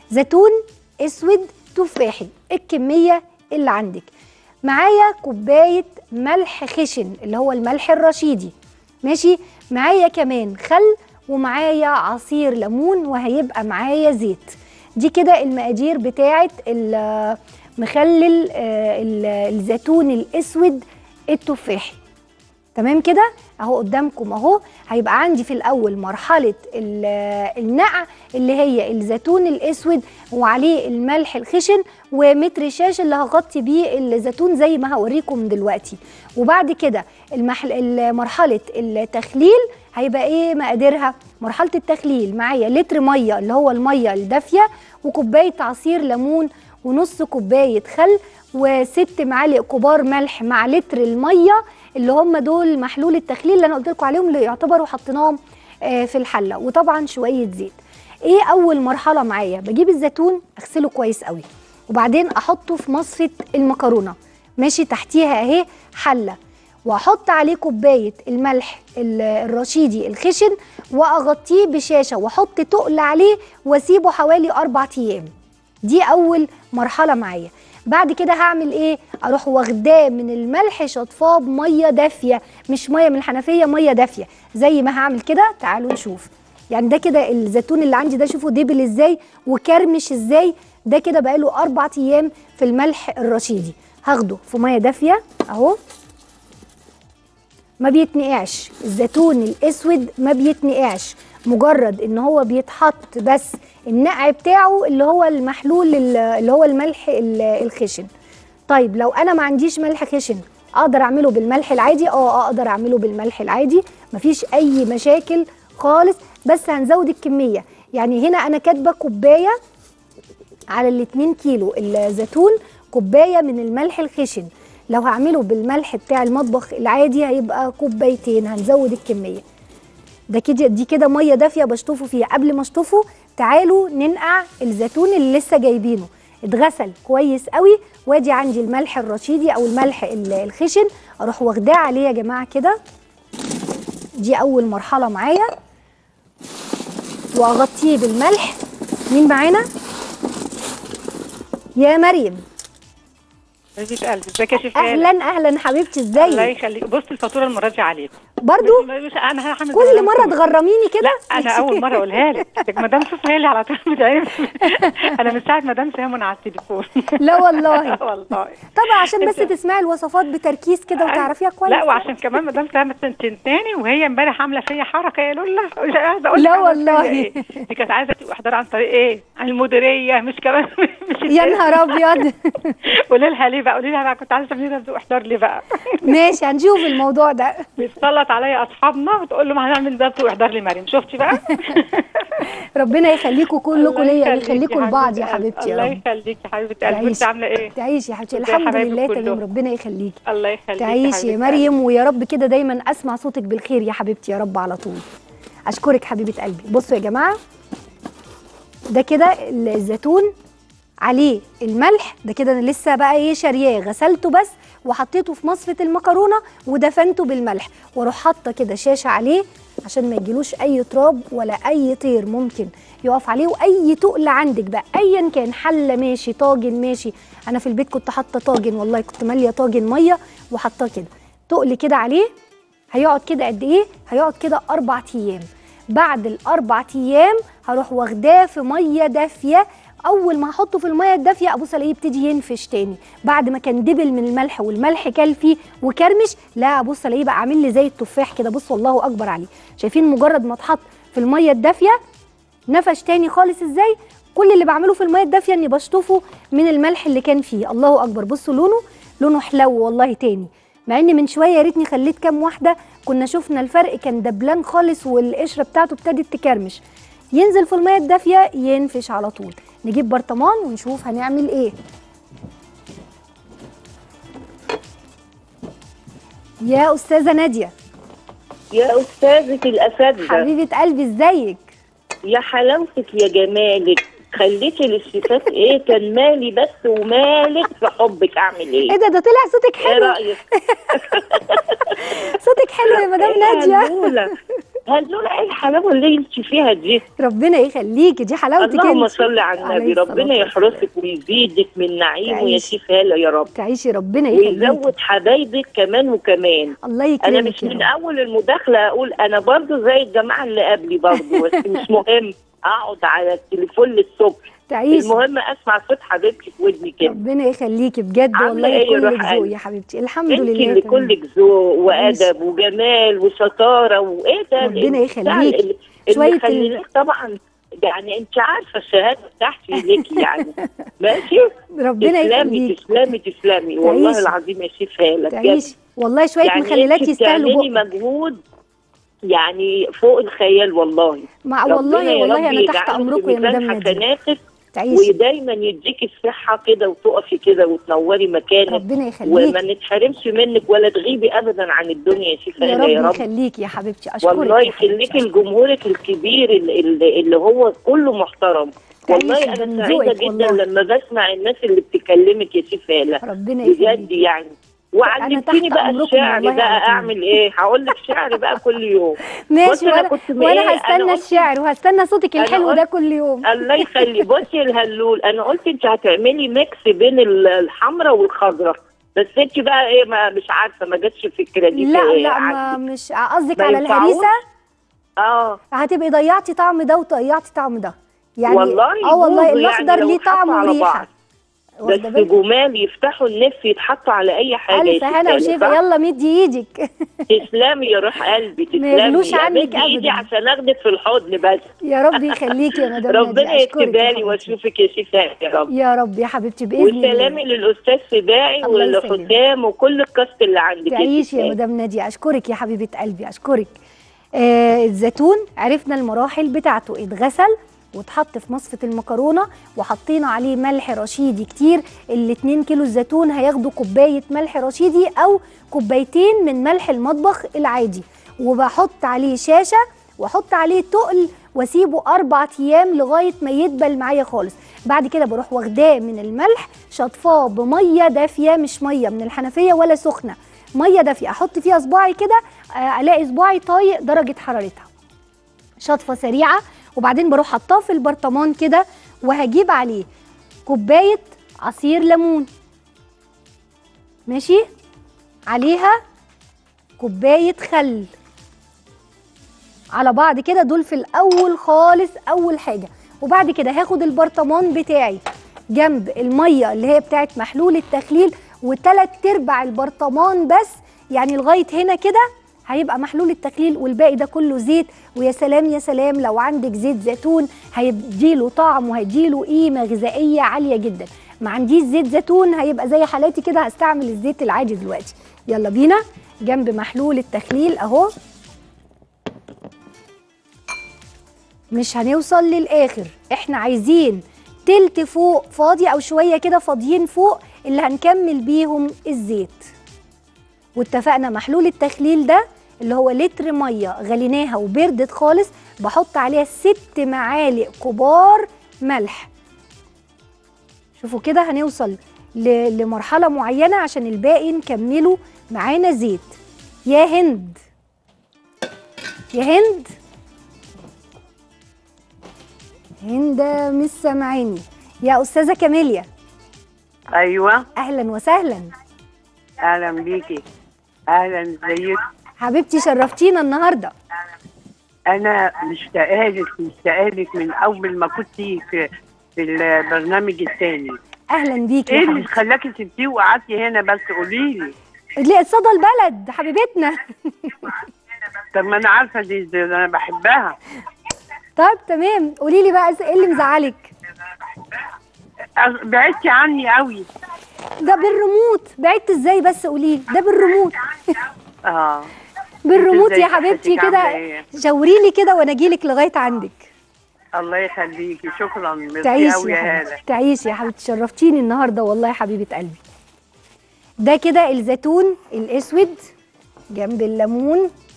زيتون اسود تفاحي الكميه اللي عندك معايا كوبايه ملح خشن اللي هو الملح الرشيدي ماشي معايا كمان خل ومعايا عصير ليمون وهيبقى معايا زيت دي كده المقادير بتاعه ال- مخلل آه، ال- الزيتون الاسود التفاحي تمام كده اهو قدامكم اهو هيبقى عندي في الاول مرحله ال- النقع اللي هي الزيتون الاسود وعليه الملح الخشن ومتر شاش اللي هغطي بيه الزيتون زي ما هوريكم دلوقتي وبعد كده المحل ال- مرحله التخليل هيبقى ايه مقاديرها مرحله التخليل معايا لتر ميه اللي هو الميه الدافيه وكوبايه عصير ليمون ونص كوبايه خل وست معالق كبار ملح مع لتر الميه اللي هم دول محلول التخليل اللي انا قلت لكم عليهم اللي يعتبروا حطيناهم آه، في الحله وطبعا شويه زيت ايه اول مرحله معايا بجيب الزيتون اغسله كويس قوي وبعدين احطه في مصفه المكرونه ماشي تحتيها اهي حله واحط عليه كوبايه الملح ال- الرشيدي الخشن واغطيه بشاشه واحط تقل عليه واسيبه حوالي اربع ايام دي اول مرحله معايا بعد كده هعمل ايه اروح واخداه من الملح شطفاه بميه دافيه مش ميه من الحنفيه ميه دافيه زي ما هعمل كده تعالوا نشوف يعني ده كده الزيتون اللي عندي ده شوفوا دبل ازاي وكرمش ازاي ده كده بقاله اربع ايام في الملح الرشيدي هاخده في ميه دافيه اهو ما بيتنقعش الزيتون الاسود ما بيتنقعش مجرد ان هو بيتحط بس النقع بتاعه اللي هو المحلول ال- اللي هو الملح ال- الخشن طيب لو انا ما عنديش ملح خشن اقدر اعمله بالملح العادي اه اقدر اعمله بالملح العادي مفيش اي مشاكل خالص بس هنزود الكميه يعني هنا انا كاتبه كوبايه على ال 2 كيلو الزيتون كوبايه من الملح الخشن لو هعمله بالملح بتاع المطبخ العادي هيبقى كوبايتين هنزود الكميه ده كده دي كده ميه دافيه بشطفه فيها قبل ما اشطفه تعالوا ننقع الزيتون اللي لسه جايبينه اتغسل كويس قوي وادي عندي الملح الرشيدي او الملح ال- الخشن اروح واخداه عليه يا جماعه كده دي اول مرحله معايا واغطيه بالملح مين معانا يا مريم حبيبه قلبي ازيك يا شيخ اهلا اهلا حبيبتي الله ازيك يخليك بص الفاتوره المره دي عليك برضو مش, مش انا هعمل كل زي مره ما تغرميني كده لا انا اول مره اقولها لك لك مدام صوفيا هي اللي على طول بتعرف انا من ساعه مدام سيمون على التليفون لا والله والله طبعا عشان بس تسمعي الوصفات بتركيز كده وتعرفيها كويس لا وعشان كمان مدام سلامة تنتاني وهي امبارح عامله فيا حركه يا لولا مش عايزه اقول لك لا عاملة فيا والله. إيه. دي كانت عايزه تبقى احضار عن طريق ايه؟ عن المديريه مش كمان مش يا نهار ابيض قولي لها ليه بقى قولي لها انا كنت عايزه تعملي لها ذوق احضار ليه بقى؟ ماشي هنشوف الموضوع ده بيتسلط عليا اصحابنا وتقول لهم هنعمل ده ذوق احضار لمريم شفتي بقى؟ ربنا يخليكم كلكم الله ليا يخليكي ويخليكم لبعض يا قلبي. حبيبتي يا الله رب يخليكي يا حبيبه قلبي تعيشي. انت عامله ايه؟ تعيشي يا حبيبتي ازي الحمد حبايبك لله تمام كلهم؟ ربنا يخليكي الله يخليكي يا تعيشي يا حبيبة مريم ويا رب كده دايما اسمع صوتك بالخير يا حبيبتي يا رب على طول اشكرك حبيبه قلبي بصوا يا جماعه ده كده الزيتون عليه الملح ده كده انا لسه بقى ايه شارياه غسلته بس وحطيته في مصفة المكرونه ودفنته بالملح واروح حاطه كده شاشه عليه عشان ما يجيلوش اي تراب ولا اي طير ممكن يقف عليه واي تقل عندك بقى ايا كان حله ماشي طاجن ماشي انا في البيت كنت حاطه طاجن والله كنت ماليه طاجن ميه وحطاه كده تقل كده عليه هيقعد كده قد ايه هيقعد كده اربع ايام بعد الاربع ايام هروح واخداه في ميه دافيه اول ما احطه في الميه الدافيه ابص الاقيه يبتدي ينفش تاني بعد ما كان دبل من الملح والملح كل فيه وكرمش لا ابص الاقيه بقى عامل لي زي التفاح كده بصوا الله اكبر عليه شايفين مجرد ما اتحط في الميه الدافيه نفش تاني خالص ازاي كل اللي بعمله في الميه الدافيه اني بشطفه من الملح اللي كان فيه الله اكبر بصوا لونه لونه حلو والله تاني مع ان من شويه يا ريتني خليت كام واحده كنا شفنا الفرق كان دبلان خالص والقشره بتاعته ابتدت تكرمش ينزل في الميه الدافيه ينفش على طول نجيب برطمان ونشوف هنعمل ايه يا استاذه ناديه يا أستاذة الأساتذة حبيبه قلبي ازيك يا حلاوتك يا جمالك خليتي للشفات ايه كان مالي بس ومالك في حبك اعمل ايه ايه ده ده طلع صوتك ايه حلو رأيك صوتك حلو يا مدام إيه ناديه هنقولة؟ هلول ايه الحلاوه اللي انت فيها دي ربنا يخليكي دي حلاوتك اللهم انت. صل على عليه النبي الصلاة ربنا والسلام. يحرسك ويزيدك من نعيمه يا تعيش. شيف هاله يا رب تعيشي ربنا يخليكي ويزود حبايبك كمان وكمان الله انا يكرمك مش يا من رب. اول المداخله اقول انا برضو زي الجماعه اللي قبلي برضو بس مش مهم اقعد على التليفون للصبح تعيشي المهم اسمع صوت حبيبتي في ودني كده ربنا يخليكي بجد عاملة والله إيه يا كلك روح ذوق قلبي؟ يا حبيبتي الحمد انت لله اللي تمام. كلك ذوق تعيشي. وادب وجمال وشطاره وايه ده ربنا اللي- يخليك. اللي شوية اللي ال- خليناك طبعا يعني انت عارفه الشهاده بتاعتي ليكي يعني ماشي ربنا تسلمي يخليك تسلمي تسلمي والله تعيشي. العظيم يا شيف هاله بجد تعيشي والله شويه يعني مخللات انت يستاهلوا بتعملي بقى مجهود يعني فوق الخيال والله مع ربنا والله يا والله رب انا تحت يجعله امركم في يا ميزان مدام ناديه حسناتك تعيشي ودايما يديكي الصحه كده وتقفي كده وتنوري مكانك ربنا وما يخليك نتحرمش منك ولا تغيبي ابدا عن الدنيا يا شيخ يا هاله يا رب رب يخليكي يا حبيبتي اشكرك والله يا حبيبتي، يخليكي أشكرك. لجمهورك الكبير اللي, اللي اللي هو كله محترم تعيشي والله ده انا من سعيده ذوقك جدا والله. لما بسمع الناس اللي بتكلمك يا شيخ هاله ربنا بجد يخليك يعني وعلمتيني تحت بقى أمركم الشعر والله بقى على طول. اعمل ايه هقول لك شعر بقى كل يوم ماشي بصي أنا وانا كنت م- وانا إيه، أنا هستنى قلت- الشعر وهستنى صوتك أنا الحلو قلت- ده كل يوم الله يخلي بصي الهلول انا قلت انت هتعملي ميكس بين ال- الحمراء والخضراء بس انت بقى ايه ما مش عارفه ما جاتش الفكره دي لا في- لا ما عندك. مش قصدك ما على ينفعوش؟ الهريسه اه هتبقي ضيعتي طعم ده وضيعتي طعم ده يعني والله اه والله يجوزوا الاخضر يعني لو ليه طعم اتحطوا على وريحه بعض. بس واخده بالك جمال يفتحوا النفس يتحطوا على اي حاجه الف يا هنا ستي، وشفا صح؟ يلا مدي ايدك تسلمي يا روح قلبي تسلمي يغلوش يا عنك مدي ايدي أبداً. عشان اخدك في الحضن بس يا رب يخليكي يا مدام ربنا نادية. أشكرك يا يكتبها لي حبيبتي. واشوفك يا شفاء يا رب يا رب يا حبيبتي باذن الله وسلامي للاستاذ سباعي الله يسلمك. والحسام وكل الكاست اللي عندك تعيشي يا شفاء. مدام نادية اشكرك يا حبيبه قلبي اشكرك آه الزيتون عرفنا المراحل بتاعته اتغسل واتحط في مصفة المكرونة وحطينا عليه ملح رشيدي كتير ال 2 كيلو الزيتون هياخدوا كوباية ملح رشيدي أو كوبايتين من ملح المطبخ العادي وبحط عليه شاشة واحط عليه تقل واسيبه اربع ايام لغايه ما يدبل معايا خالص بعد كده بروح واخداه من الملح شطفاه بميه دافيه مش ميه من الحنفيه ولا سخنه ميه دافيه احط فيها صباعي كده آه، الاقي صباعي طايق درجه حرارتها شطفه سريعه وبعدين بروح حطاه في البرطمان كده وهجيب عليه كوبايه عصير ليمون ماشي عليها كوبايه خل على بعض كده دول في الاول خالص اول حاجه وبعد كده هاخد البرطمان بتاعي جنب الميه اللي هي بتاعت محلول التخليل وتلات ارباع البرطمان بس يعني لغايه هنا كده هيبقى محلول التخليل والباقي ده كله زيت ويا سلام يا سلام لو عندك زيت زيتون هيديله طعم وهيديله قيمه غذائيه عاليه جدا ما عنديش زيت زيتون هيبقى زي حالاتي كده هستعمل الزيت العادي دلوقتي يلا بينا جنب محلول التخليل اهو مش هنوصل للاخر احنا عايزين تلت فوق فاضي او شويه كده فاضيين فوق اللي هنكمل بيهم الزيت واتفقنا محلول التخليل ده اللي هو لتر ميه غليناها وبردت خالص بحط عليها ست معالق كبار ملح شوفوا كده هنوصل ل- لمرحله معينه عشان الباقي نكمله معانا زيت يا هند يا هند هند مش سامعاني يا استاذه كاميليا ايوه اهلا وسهلا اهلا بيكي اهلا ازيك حبيبتي شرفتينا النهارده انا مشتاقه لك مشتاقه لك من اول ما كنت في في البرنامج الثاني اهلا بيكي ايه يا اللي حبيبتي خلاكي سبتيه وقعدتي هنا بس قولي لي ليه صدى البلد حبيبتنا طب ما انا عارفه دي, دي انا بحبها طيب تمام قولي لي بقى ايه اللي مزعلك أص- بعدتي عني قوي ده بالريموت بعدت ازاي بس قولي لي ده بالريموت اه بالريموت إزاي يا حبيبتي صحتك كده عاملة إيه؟ شاوري لي كده وانا اجي لك لغايه عندك الله يخليكي شكرا ميرسي تعيشي قوي يا يا حبيبتي هاله تعيشي يا حبيبتي شرفتيني النهارده والله يا حبيبه قلبي ده كده الزيتون الاسود جنب الليمون